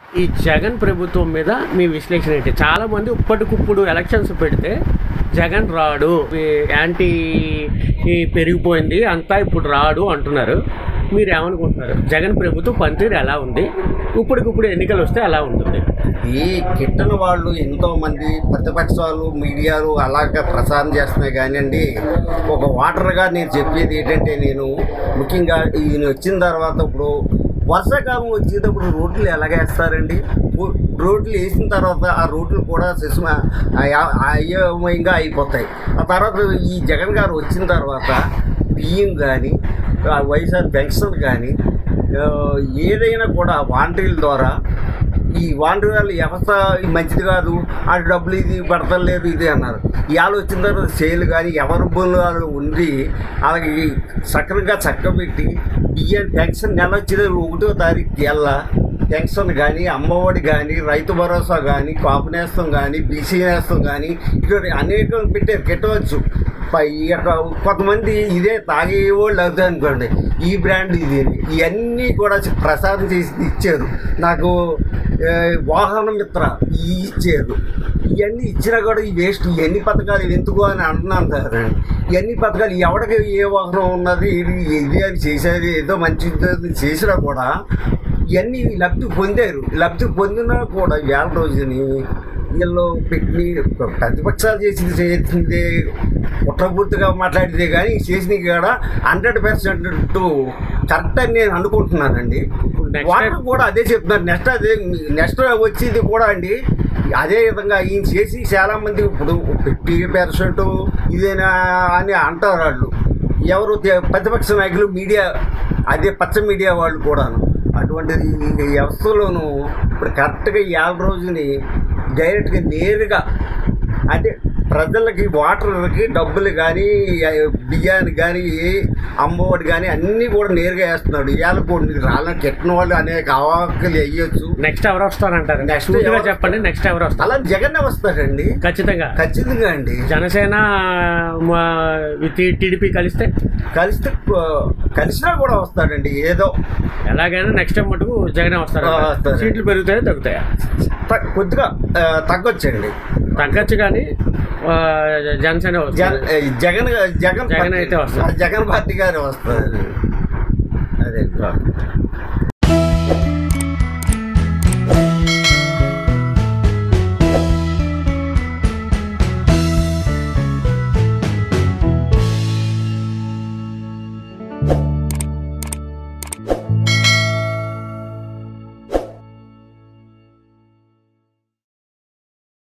ఈ జగన్ ప్రభుత్వం మీద మీ విశ్లేషణ ఏంటి చాలా మంది ఇప్పటికిప్పుడు ఎలక్షన్స్ పెడితే జగన్ రాడు ఈ యాంటీ ఈ పెరిగిపోయింది అంతా ఇప్పుడు రాడు అంటున్నారు మీరు ఏమనుకుంటున్నారు జగన్ ప్రభుత్వం పనితీరు ఎలా ఉంది ఇప్పటికిప్పుడు ఎన్నికలు వస్తే ఎలా ఉంటుంది ఈ కిట్టన వాళ్ళు ఎంతో మంది ప్రతిపక్షాలు మీడియాలు అలాగ ప్రసారం చేస్తున్నాయి కానివ్వండి ఒక వాటర్గా నేను చెప్పేది ఏంటంటే నేను ముఖ్యంగా ఈయన వచ్చిన తర్వాత ఇప్పుడు వర్షాకాలం వచ్చేటప్పుడు రోడ్లు ఎలాగేస్తారండి రో- రోడ్లు వేసిన తర్వాత ఆ రోడ్లు కూడా శిశుమ అయ- అయోమయంగా అయిపోతాయి ఆ తర్వాత ఈ జగన్ గారు వచ్చిన తర్వాత బియ్యం కానీ వైఎస్ఆర్ పెన్షన్ కానీ ఆ, ఏదైనా కూడా వాంటరీల ద్వారా ఈ వాంటరీల వ్యవస్థ మంచిది కాదు ఆ డబ్బులు ఇది పడతలేదు ఇది అన్నారు ఇవాళ వచ్చిన తర్వాత సేల్ కానీ ఎవరి భూములు వాళ్ళు ఉండి అలాగే సక్రమంగా చక్కబెట్టి బియ్యం పెన్షన్ నెల వచ్చేది ఒకటో తారీఖు వెళ్ళా పెన్షన్ కానీ అమ్మఒడి కానీ రైతు భరోసా కానీ కాపు నేస్తం కానీ బీసీ నేస్తం కానీ ఇక్కడ అనేకం పెట్టారు కెట్టవచ్చు ప- ఈ యొక్క కొంతమంది ఇదే తాగేవాళ్ళు అవుతాయి అనుకోండి ఈ బ్రాండ్ ఇది ఇవన్నీ కూడా ప్రసారం చేసి ఇచ్చారు నాకు ఏ, వాహన మిత్ర ఇవి ఇచ్చారు ఇవన్నీ ఇచ్చినా కూడా ఈ వేస్ట్ ఎన్ని పథకాలు ఎందుకు అని అంటున్నాను కదండి ఇవన్నీ పథకాలు ఎవరికి ఏ వాహనం ఉన్నది ఇది ఇది అని చేసేది ఏదో మంచి చేసినా కూడా ఇవన్నీ లబ్ధి పొందారు లబ్ధి పొందినా కూడా వేల రోజుని వీళ్ళు పెట్టి ప్రతిపక్షాలు చేసింది చేసింది కుట్రపూర్తిగా మాట్లాడితే కానీ చేసినవి కూడా హండ్రెడ్ పర్సెంట్ కరెక్ట్ అని నేను అనుకుంటున్నానండి ఇప్పుడు next వాళ్ళు time- కూడా అదే చెప్తున్నారు నెక్స్ట్ అదే నెక్స్ట్ వచ్చేది కూడా అండి అదే విధంగా ఈయన చేసి చాలా మంది ఇప్పుడు ఫిఫ్టీ పర్సెంట్ ఇదేనా అని అంటారు వాళ్ళు ఎవరు తె- ప్రతిపక్ష నాయకులు మీడియా అదే పచ్చ మీడియా వాళ్ళు కూడాను అటువంటిది ఈ వ్యవస్థలోనూ ఇప్పుడు కరెక్ట్గా ఏళ్ళ రోజుని డైరెక్ట్గా నేరుగా అంటే ప్రజలకి వాటర్కి డబ్బులు కానీ బియ్యాన్ని కానీ అమ్మఒడి కానీ అన్నీ కూడా నేరుగా వేస్తున్నాడు ఇవాళ కొన్ని రాళ్ళ కెట్టిన వాళ్ళు అనేక అవాకులు వేయొచ్చు నెక్స్ట్ ఎవరు వస్తారంటారు Next నెక్స్ట్ ఎవరు- చెప్పండి నెక్స్ట్ ఎవరు వస్తారు అలా జగన్ వస్తారండి ఖచ్చితంగా ఖచ్చితంగా అండి జనసేన మా టి- టీడీపీ కలిస్తే కలిస్తే కలిసినా కూడా వస్తాడండి ఏదో ఎలాగైనా నెక్స్ట్ టైం మటుకు జగన్ వస్తారు ఆ, వస్తారు. సీట్లు పెరుగుతాయా తగ్గుతాయా త- కొద్దిగా ఆ, తగ్గొచ్చండి తగ్గచ్చు కానీ ఆ, జనసేన జగన్ వస్తుంది జగన్ జగన్ జగన్ అయితే వస్తారు. జగన్ పార్టీ గారు వస్తారు అదే